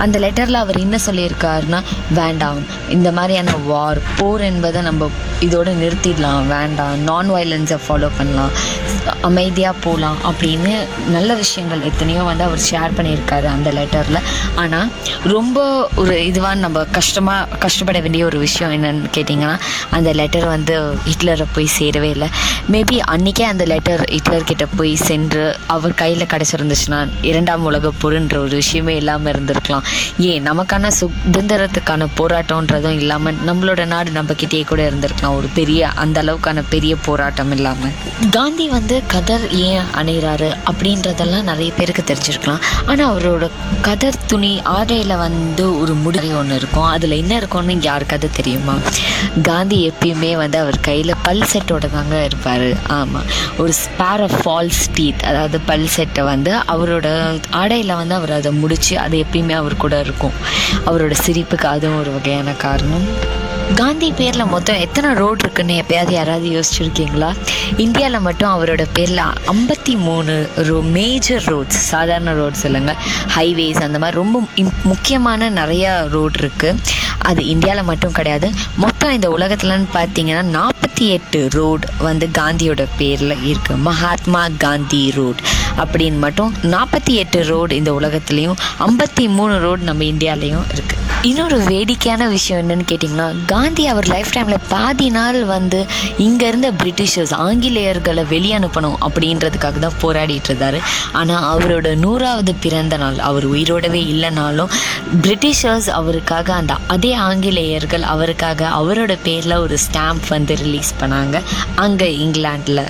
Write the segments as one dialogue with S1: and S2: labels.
S1: அந்த லெட்டரில் அவர் என்ன சொல்லியிருக்காருன்னா வேண்டாம் இந்த மாதிரியான வார் போர் என்பதை நம்ம இதோட நிறுத்திடலாம் வேண்டாம் நான் வயலன்ஸை ஃபாலோ பண்ணலாம் அமைதியாக போகலாம் அப்படின்னு நல்ல விஷயங்கள் எத்தனையோ வந்து அவர் ஷேர் பண்ணியிருக்காரு அந்த லெட்டரில் ஆனால் ரொம்ப ஒரு இதுவாக நம்ம கஷ்டமாக கஷ்டப்பட வேண்டிய ஒரு விஷயம் என்னன்னு கேட்டிங்கன்னா அந்த லெட்டர் வந்து ஹிட்லரை போய் சேரவே இல்லை மேபி அன்றைக்கே அந்த லெட்டர் ஹிட்லர் கிட்ட போய் சென்று அவர் கையில் கிடச்சிருந்துச்சுன்னா இரண்டாம் உலக போருன்ற ஒரு விஷயமே இல்லாமல் இருந்திருக்கலாம் ஏன் நமக்கான சுதந்திரத்துக்கான போராட்டம்ன்றதும் இல்லாமல் நம்மளோட நாடு நம்மக்கிட்டே கூட இருந்திருக்கலாம் ஒரு பெரிய அந்த அளவுக்கான பெரிய போராட்டம் இல்லாமல் காந்தி வந்து கதர் ஏன் அணைகிறாரு அப்படின்றதெல்லாம் நிறைய பேருக்கு தெரிஞ்சிருக்கலாம் ஆனால் அவரோட கதர் துணி ஆடையில் வந்து ஒரு முடி ஒன்று இருக்கும் அதில் என்ன இருக்கும்னு யாருக்காவது தெரியுமா காந்தி எப்பயுமே வந்து அவர் கையில் பல் செட்டோட தாங்க இருப்பார் ஆமாம் ஒரு ஸ்பேர் ஆஃப் ஃபால்ஸ் டீத் அதாவது பல் செட்டை வந்து அவரோட ஆடையில் வந்து அவர் அதை முடித்து அது எப்பயுமே அவர் கூட இருக்கும் அவரோட சிரிப்புக்கு அதுவும் ஒரு வகையான காரணம் காந்தி பேரில் மொத்தம் எத்தனை ரோடு இருக்குன்னு எப்பயாவது யாராவது யோசிச்சிருக்கீங்களா இந்தியாவில் மட்டும் அவரோட பேரில் ஐம்பத்தி மூணு ரோ மேஜர் ரோட்ஸ் சாதாரண ரோட்ஸ் இல்லைங்க ஹைவேஸ் அந்த மாதிரி ரொம்ப இம்- முக்கியமான நிறைய ரோடு இருக்குது அது இந்தியாவில் மட்டும் கிடையாது மொத்தம் இந்த உலகத்துலன்னு பார்த்தீங்கன்னா நாற்பத்தி எட்டு ரோடு வந்து காந்தியோட பேரில் இருக்குது மகாத்மா காந்தி ரோட் அப்படின்னு மட்டும் நாற்பத்தி எட்டு ரோடு இந்த உலகத்துலேயும் ஐம்பத்தி மூணு ரோடு நம்ம இந்தியாலேயும் இருக்குது இன்னொரு வேடிக்கையான விஷயம் என்னன்னு கேட்டிங்கன்னா காந்தி அவர் லைஃப் டைமில் பாதி நாள் வந்து இங்கே இருந்த பிரிட்டிஷர்ஸ் ஆங்கிலேயர்களை வெளியே அனுப்பணும் அப்படின்றதுக்காக தான் போராடிட்டு இருந்தாரு ஆனால் அவரோட நூறாவது பிறந்த நாள் அவர் உயிரோடவே இல்லைனாலும் பிரிட்டிஷர்ஸ் அவருக்காக அந்த அதே ஆங்கிலேயர்கள் அவருக்காக அவரோட பேரில் ஒரு ஸ்டாம்ப் வந்து ரிலீஸ் பண்ணாங்க அங்கே இங்கிலாண்டில்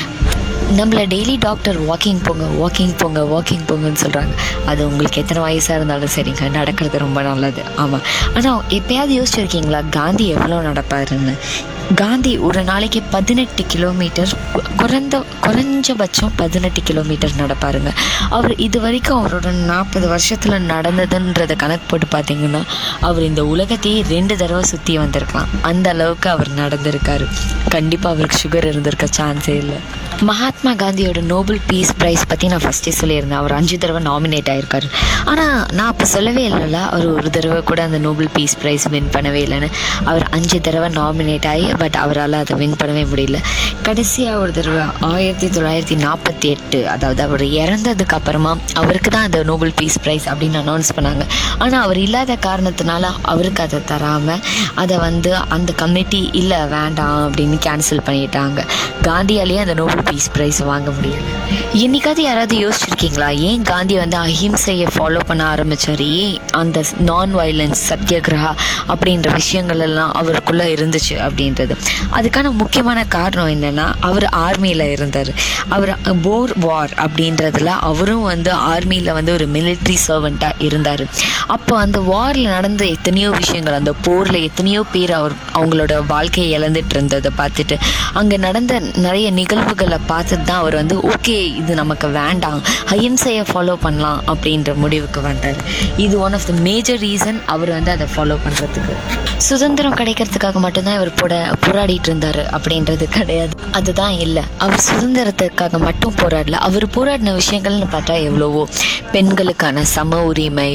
S1: நம்மளை டெய்லி டாக்டர் வாக்கிங் போங்க வாக்கிங் போங்க வாக்கிங் போங்கன்னு சொல்கிறாங்க அது உங்களுக்கு எத்தனை வயசாக இருந்தாலும் சரிங்க நடக்கிறது ரொம்ப நல்லது ஆமாம் ஆனால் எப்பயாவது யோசிச்சிருக்கீங்களா காந்தி எவ்வளோ நடப்பாருன்னு காந்தி ஒரு நாளைக்கு பதினெட்டு கிலோமீட்டர் கு- குறைந்த குறைஞ்சபட்சம் பதினெட்டு கிலோமீட்டர் நடப்பாருங்க அவர் இது வரைக்கும் அவரோட நாற்பது வருஷத்தில் நடந்ததுன்றதை கணக்கு போட்டு பார்த்தீங்கன்னா அவர் இந்த உலகத்தையே ரெண்டு தடவை சுற்றி வந்திருக்கலாம் அந்த அளவுக்கு அவர் நடந்திருக்காரு கண்டிப்பாக அவருக்கு சுகர் இருந்திருக்க சான்ஸே இல்லை மகாத்மா காந்தியோட நோபல் பீஸ் ப்ரைஸ் பற்றி நான் ஃபஸ்ட்டே சொல்லியிருந்தேன் அவர் அஞ்சு தடவை நாமினேட் ஆயிருக்காரு ஆனால் நான் அப்போ சொல்லவே இல்லைல்ல அவர் ஒரு தடவை கூட அந்த நோபல் பீஸ் ப்ரைஸ் வின் பண்ணவே இல்லைன்னு அவர் அஞ்சு தடவை நாமினேட் ஆகி பட் அவரால் அதை வின் பண்ணவே முடியல கடைசியாக ஒரு தடவை ஆயிரத்தி தொள்ளாயிரத்தி நாற்பத்தி எட்டு அதாவது அவர் இறந்ததுக்கு அப்புறமா அவருக்கு தான் அந்த நோபல் பீஸ் ப்ரைஸ் அப்படின்னு அனௌன்ஸ் பண்ணாங்க ஆனால் அவர் இல்லாத காரணத்தினால அவருக்கு அதை தராமல் அதை வந்து அந்த கமிட்டி இல்லை வேண்டாம் அப்படின்னு கேன்சல் பண்ணிட்டாங்க காந்தியாலேயே அந்த நோபல் பீஸ் ப்ரைஸ் வாங்க முடியல என்னைக்காவது யாராவது யோசிச்சிருக்கீங்களா ஏன் காந்தி வந்து அஹிம்சையை ஃபாலோ பண்ண ஆரம்பிச்சாரு ஏன் அந்த நான் வயலன்ஸ் சத்தியகிரகா அப்படின்ற விஷயங்கள் எல்லாம் அவருக்குள்ள இருந்துச்சு அப்படின்றது அதுக்கான முக்கியமான காரணம் என்னன்னா அவர் ஆர்மியில் இருந்தார் அவர் போர் வார் அப்படின்றதுல அவரும் வந்து ஆர்மியில் வந்து ஒரு மிலிட்ரி சர்வெண்ட்டாக இருந்தார் அப்போ அந்த வாரில் நடந்த எத்தனையோ விஷயங்கள் அந்த போரில் எத்தனையோ பேர் அவர் அவங்களோட வாழ்க்கையை இழந்துட்டு இருந்ததை பார்த்துட்டு அங்கே நடந்த நிறைய நிகழ்வுகளை பார்த்துட்டு தான் அவர் வந்து ஓகே இது நமக்கு வேண்டாம் அஹிம்சையை ஃபாலோ பண்ணலாம் அப்படின்ற முடிவுக்கு வந்தார் இது one of the major reason அவர் வந்து அதை ஃபாலோ பண்ணுறதுக்கு சுதந்திரம் கிடைக்கிறதுக்காக மட்டும்தான் இவர் போட போராடிட்டு இருந்தார் அப்படின்றது கிடையாது அதுதான் இல்லை அவர் சுதந்திரத்துக்காக மட்டும் போராடல அவர் போராடின விஷயங்கள்னு பார்த்தா எவ்வளவோ பெண்களுக்கான சம உரிமை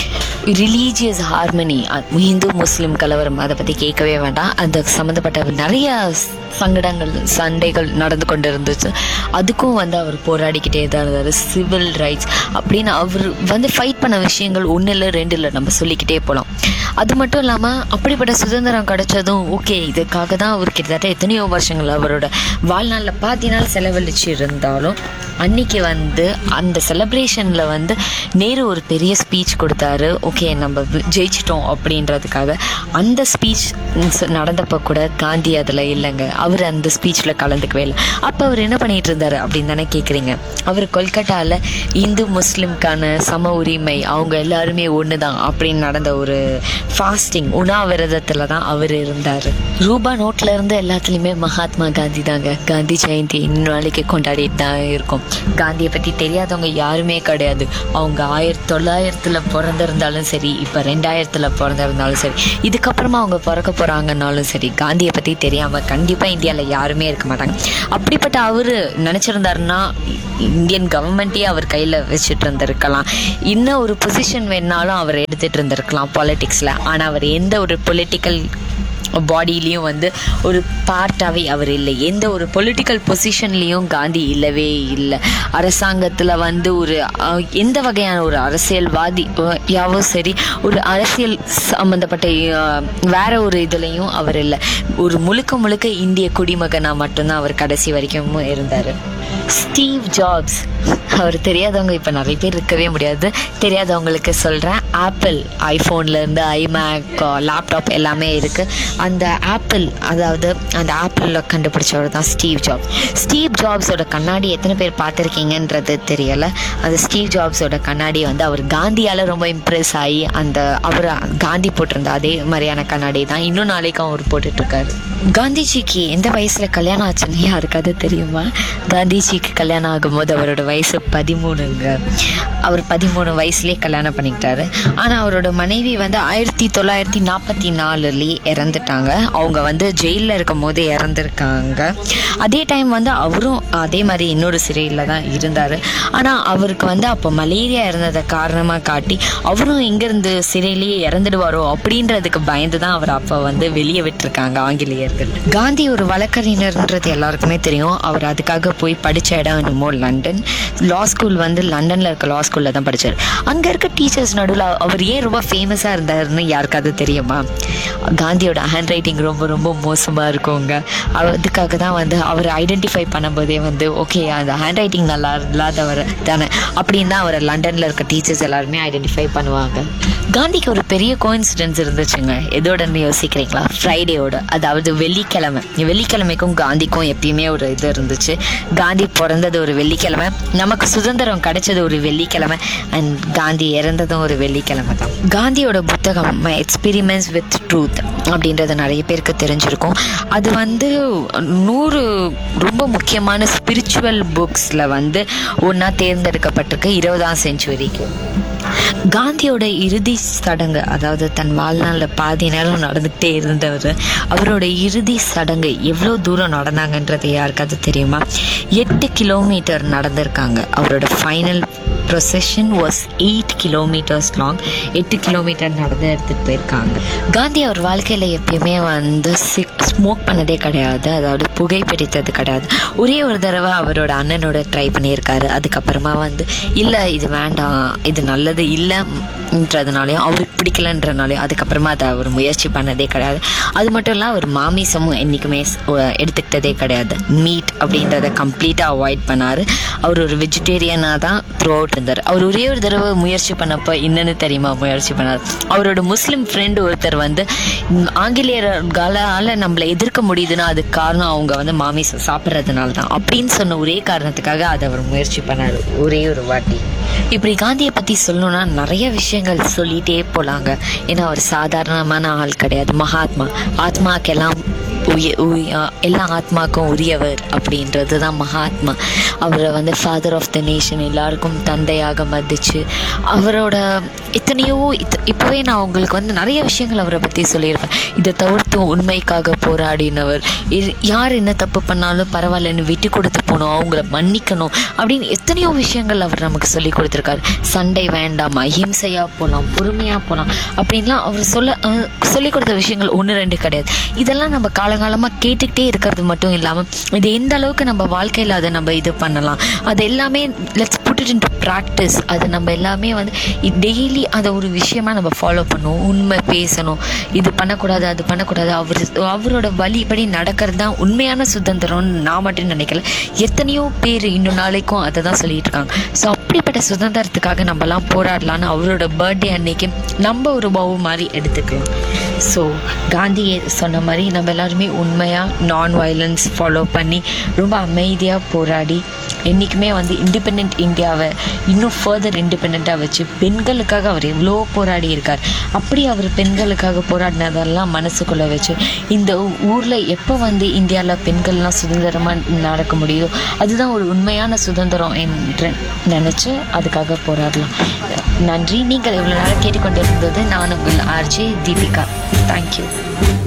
S1: ரிலீஜியஸ் ஹார்மனி இந்து முஸ்லீம் கலவரம் அதை பற்றி கேட்கவே வேண்டாம் அந்த சம்மந்தப்பட்ட நிறைய சங்கடங்கள் சண்டைகள் நடந்து கொண்டு இருந்துச்சு அதுக்கும் வந்து அவர் போராடிக்கிட்டே தான் இருந்தார் சிவில் ரைட்ஸ் அப்படின்னு அவர் வந்து ஃபைட் பண்ண விஷயங்கள் ஒன்று இல்லை ரெண்டு இல்லை நம்ம சொல்லிக்கிட்டே போகலாம் அது மட்டும் இல்லாமல் அப்படிப்பட்ட சுதந்திரம் கிடைச்சதும் ஓகே இதுக்காக தான் அவர் கிட்டத்தட்ட எத்தனையோ வருஷங்கள் அவரோட வாழ்நாளில் பாதி நாள் செலவழிச்சு இருந்தாலும் அன்னைக்கு வந்து அந்த செலப்ரேஷனில் வந்து நேரு ஒரு பெரிய ஸ்பீச் கொடுத்தாரு ஓகே நம்ம வி- ஜெயிச்சிட்டோம் அப்படின்றதுக்காக அந்த ஸ்பீச் நடந்தப்போ கூட காந்தி அதில் இல்லைங்க அவர் அந்த ஸ்பீச்சில் கலந்துக்கவே இல்லை அப்போ அவர் என்ன பண்ணிட்டு இருந்தாரு அப்படின்னு தானே கேட்குறீங்க அவர் கொல்கட்டாவில் இந்து முஸ்லிம்கான சம உரிமை அவங்க எல்லாருமே ஒன்று தான் அப்படின்னு நடந்த ஒரு ஃபாஸ்டிங் உண்ணாவிரதத்தில் தான் அவர் இருந்தார் ரூபா நோட்ல இருந்து எல்லாத்துலேயுமே மகாத்மா காந்தி தாங்க காந்தி ஜெயந்தி இன்னும் நாளைக்கு கொண்டாடிட்டு தான் இருக்கும் காந்தியை பற்றி தெரியாதவங்க யாருமே கிடையாது அவங்க ஆயிரத்தி தொள்ளாயிரத்தில் பிறந்திருந்தாலும் பிறந்திருந்தாலும் சரி இப்போ ரெண்டாயிரத்தில் பிறந்திருந்தாலும் சரி இதுக்கப்புறமா அவங்க பிறக்க போகிறாங்கன்னாலும் சரி காந்தியை பற்றி தெரியாமல் கண்டிப்பாக இந்தியாவில் யாருமே இருக்க மாட்டாங்க அப்படிப்பட்ட அவர் நினச்சிருந்தாருன்னா இந்தியன் கவர்மெண்ட்டே அவர் கையில் வச்சுட்டு இருந்திருக்கலாம் இன்னும் ஒரு பொசிஷன் வேணாலும் அவர் எடுத்துகிட்டு இருந்திருக்கலாம் பாலிட்டிக்ஸில் ஆனால் அவர் எந்த ஒரு பொலிட்டிக்கல் பாடியிலையும் வந்து ஒரு பார்ட்டாகவே அவர் இல்லை எந்த ஒரு பொலிட்டிக்கல் பொசிஷன்லேயும் காந்தி இல்லவே இல்லை அரசாங்கத்தில் வந்து ஒரு அஹ், எந்த வகையான ஒரு அரசியல்வாதி அஹ், யாவோ சரி ஒரு அரசியல் சம்மந்தப்பட்ட அஹ், வேற ஒரு இதுலேயும் அவர் இல்லை ஒரு முழுக்க முழுக்க இந்திய குடிமகனாக மட்டும்தான் அவர் கடைசி வரைக்கும் இருந்தார் ஸ்டீவ் ஜாப்ஸ் அவர் தெரியாதவங்க இப்போ நிறைய பேர் இருக்கவே முடியாது தெரியாதவங்களுக்கு சொல்கிறேன் ஆப்பிள் ஐஃபோன்லேருந்து ஐமேக் லேப்டாப் எல்லாமே இருக்குது அந்த ஆப்பிள் அதாவது அந்த ஆப்பிளில் கண்டுபிடிச்சவர் தான் ஸ்டீவ் ஜாப்ஸ் ஸ்டீவ் ஜாப்ஸோட கண்ணாடி எத்தனை பேர் பார்த்துருக்கீங்கன்றது தெரியலை அந்த ஸ்டீவ் ஜாப்ஸோட கண்ணாடி வந்து அவர் காந்தியால் ரொம்ப இம்ப்ரெஸ் ஆகி அந்த அவர் காந்தி போட்டிருந்த அதே மாதிரியான கண்ணாடி தான் இன்னும் நாளைக்கும் அவர் போட்டுட்ருக்காரு காந்திஜிக்கு எந்த வயசில் கல்யாணம் ஆச்சுன்னு யாருக்காவது தெரியுமா காந்திஜிக்கு கல்யாணம் ஆகும்போது அவரோட வயசு பதிமூணுங்க அவர் பதிமூணு வயசுலேயே கல்யாணம் பண்ணிக்கிட்டாரு ஆனால் அவரோட மனைவி வந்து ஆயிரத்தி தொள்ளாயிரத்தி நாற்பத்தி நாலுலேயே இறந்துட்டாங்க அவங்க வந்து ஜெயிலில் இருக்கும் போது இறந்துருக்காங்க அதே டைம் வந்து அவரும் அதே மாதிரி இன்னொரு சிறையில் தான் இருந்தார் ஆனால் அவருக்கு வந்து அப்போ மலேரியா இருந்ததை காரணமாக காட்டி அவரும் இங்கேருந்து சிறையிலேயே இறந்துடுவாரோ அப்படின்றதுக்கு பயந்து தான் அவர் அப்போ வந்து வெளியே விட்டுருக்காங்க ஆங்கிலேயர்கள் காந்தி ஒரு வழக்கறிஞர்ன்றது எல்லாருக்குமே தெரியும் அவர் அதுக்காக போய் படித்த இடம் என்னமோ லண்டன் லா ஸ்கூல் வந்து லண்டனில் இருக்க லா ஸ்கூலில் தான் படித்தார் அங்கே இருக்க டீச்சர்ஸ் நடுவில் அவர் ஏன் ரொம்ப ஃபேமஸாக இருந்தாருன்னு யாருக்காவது தெரியுமா காந்தியோட ஹேண்ட் ரைட்டிங் ரொம்ப ரொம்ப மோசமாக இருக்குங்க அதுக்காக தான் வந்து அவர் ஐடென்டிஃபை பண்ணும்போதே வந்து ஓகே அந்த ஹேண்ட் ரைட்டிங் நல்லா இல்லாதவர் தானே அப்படின்னு தான் அவரை லண்டனில் இருக்க டீச்சர்ஸ் எல்லாருமே ஐடென்டிஃபை பண்ணுவாங்க காந்திக்கு ஒரு பெரிய கோயின்சிடென்ஸ் இருந்துச்சுங்க எதோடன்னு யோசிக்கிறீங்களா ஃப்ரைடேயோட அதாவது வெள்ளிக்கிழமை வெள்ளிக்கிழமைக்கும் காந்திக்கும் எப்பயுமே ஒரு இது இருந்துச்சு காந்தி பிறந்தது ஒரு வெள்ளிக்கிழமை நமக்கு சுதந்திரம் கிடைச்சது ஒரு வெள்ளிக்கிழமை அண்ட் காந்தி இறந்ததும் ஒரு வெள்ளிக்கிழமை தான் காந்தியோட புத்தகம் எக்ஸ்பீரிமெண்ட்ஸ் வித் ட்ரூத் அப்படின்றது நிறைய பேருக்கு தெரிஞ்சிருக்கும் அது வந்து நூறு ரொம்ப முக்கியமான ஸ்பிரிச்சுவல் புக்ஸில் வந்து ஒன்றா தேர்ந்தெடுக்கப்பட்டிருக்கு இருபதாம் செஞ்சுவரிக்கு காந்தியோட இறுதி சடங்கு அதாவது தன் வாழ்நாளில் பாதி நேரம் நடந்துகிட்டே இருந்தவர் அவரோட இறுதி சடங்கு எவ்வளோ தூரம் நடந்தாங்கன்றது யாருக்காவது தெரியுமா எட்டு கிலோமீட்டர் நடந்திருக்காங்க அவரோட final procession was eight kilometres long எட்டு கிலோமீட்டர் நடந்து எடுத்துகிட்டு போயிருக்காங்க காந்தி அவர் வாழ்க்கையில் எப்பயுமே வந்து ஸ்மோக் பண்ணதே கிடையாது அதாவது புகை பிடித்தது கிடையாது ஒரே ஒரு தடவை அவரோட அண்ணனோட ட்ரை பண்ணியிருக்காரு அதுக்கப்புறமா வந்து இல்லை இது வேண்டாம் இது நல்லது இல்லைன்றதுனாலையும் அவருக்கு பிடிக்கலன்றனாலையும் அதுக்கப்புறமா அதை அவர் முயற்சி பண்ணதே கிடையாது அது மட்டும் இல்லை அவர் மாமிசமும் என்றைக்குமே ஸ்- ஒ- எடுத்துக்கிட்டதே கிடையாது மீட் அப்படின்றத கம்ப்ளீட்டாக அவாய்ட் பண்ணார் அவர் ஒரு வெஜிடேரியனாக தான் த்ரூ அவுட் இருந்தார் அவர் ஒரே ஒரு தடவை முயற்சி பண்ணப்போ என்னன்னு தெரியுமா முயற்சி பண்ணார் அவரோட முஸ்லீம் ஃப்ரெண்டு ஒருத்தர் வந்து ம், ஆங்கிலேயர்களால் நம்மளை எதிர்க்க முடியுதுன்னா அதுக்கு காரணம் அவங்க வந்து மாமிசம் சாப்பிட்றதுனால தான் அப்படின்னு சொன்ன ஒரே காரணத்துக்காக அதை அவர் முயற்சி பண்ணார் ஒரே ஒரு வாட்டி இப்படி காந்தியை பற்றி சொல்லணும்னா நிறைய விஷயங்கள் சொல்லிகிட்டே போகலாங்க ஏன்னா அவர் சாதாரணமான ஆள் கிடையாது மகாத்மா ஆத்மாக்கெல்லாம் உய உய எல்லா ஆத்மாக்கும் உரியவர் அப்படின்றது தான் மகாத்மா அவரை வந்து ஃபாதர் ஆஃப் த நேஷன் எல்லாருக்கும் தந்தையாக மதிச்சு அவரோட எத்தனையோ இத் இப்போவே நான் உங்களுக்கு வந்து நிறைய விஷயங்கள் அவரை பற்றி சொல்லியிருப்பேன் இதை தவிர்த்து உண்மைக்காக போராடினவர் இ- யார் என்ன தப்பு பண்ணாலும் பரவாயில்லன்னு விட்டு கொடுத்து போகணும் அவங்கள மன்னிக்கணும் அப்படின்னு எத்தனையோ விஷயங்கள் அவர் நமக்கு சொல்லி கொடுத்துருக்காரு சண்டை வேண்டாம் அஹிம்சையாக போகலாம் பொறுமையாக போகலாம் அப்படின்லாம் அவர் சொல்ல அஹ், சொல்லி கொடுத்த விஷயங்கள் ஒன்று ரெண்டு கிடையாது இதெல்லாம் நம்ம காலங்காலமாக கேட்டுக்கிட்டே இருக்கிறது மட்டும் இல்லாமல் இது எந்த அளவுக்கு நம்ம வாழ்க்கையில் அதை நம்ம இது பண்ணலாம் அது எல்லாமே let's put it into practice அது நம்ம எல்லாமே வந்து டெய்லி அதை ஒரு விஷயமா நம்ம ஃபாலோ பண்ணணும் உண்மை பேசணும் இது பண்ணக்கூடாது அது பண்ணக்கூடாது அவர் அவரோட வழிபடி நடக்கிறது தான் உண்மையான சுதந்திரம்னு நான் மட்டும் நினைக்கல எத்தனையோ பேர் இன்னும் நாளைக்கும் அதை தான் சொல்லிட்டு இருக்காங்க ஸோ அப்படிப்பட்ட சுதந்திரத்துக்காக நம்மலாம் போராடலான்னு அவரோட பர்த்டே அன்னைக்கு நம்ம ஒரு பவு மாதிரி எடுத்துக்கலாம் ஸோ காந்தி சொன்ன மாதிரி நம்ம எல்லாருமே உண்மையாக நான் வயலன்ஸ் ஃபாலோ பண்ணி ரொம்ப அமைதியாக போராடி என்றைக்குமே வந்து இண்டிபெண்ட் இந்தியாவை இன்னும் ஃபர்தர் இண்டிபெண்ட்டாக வச்சு பெண்களுக்காக அவர் எவ்வளோ போராடி இருக்கார் அப்படி அவர் பெண்களுக்காக போராடினதெல்லாம் மனசுக்குள்ளே வச்சு இந்த ஊரில் எப்போ வந்து இந்தியாவில் பெண்கள்லாம் சுதந்திரமாக நடக்க முடியுதோ அதுதான் ஒரு உண்மையான சுதந்திரம் என்று நினச்சி அதுக்காக போராடலாம் நன்றி நீங்கள் இவ்வளோ நேரம் கேட்டுக்கொண்டிருந்தது நான் உங்கள் ஆர்ஜே தீபிகா தேங்க்யூ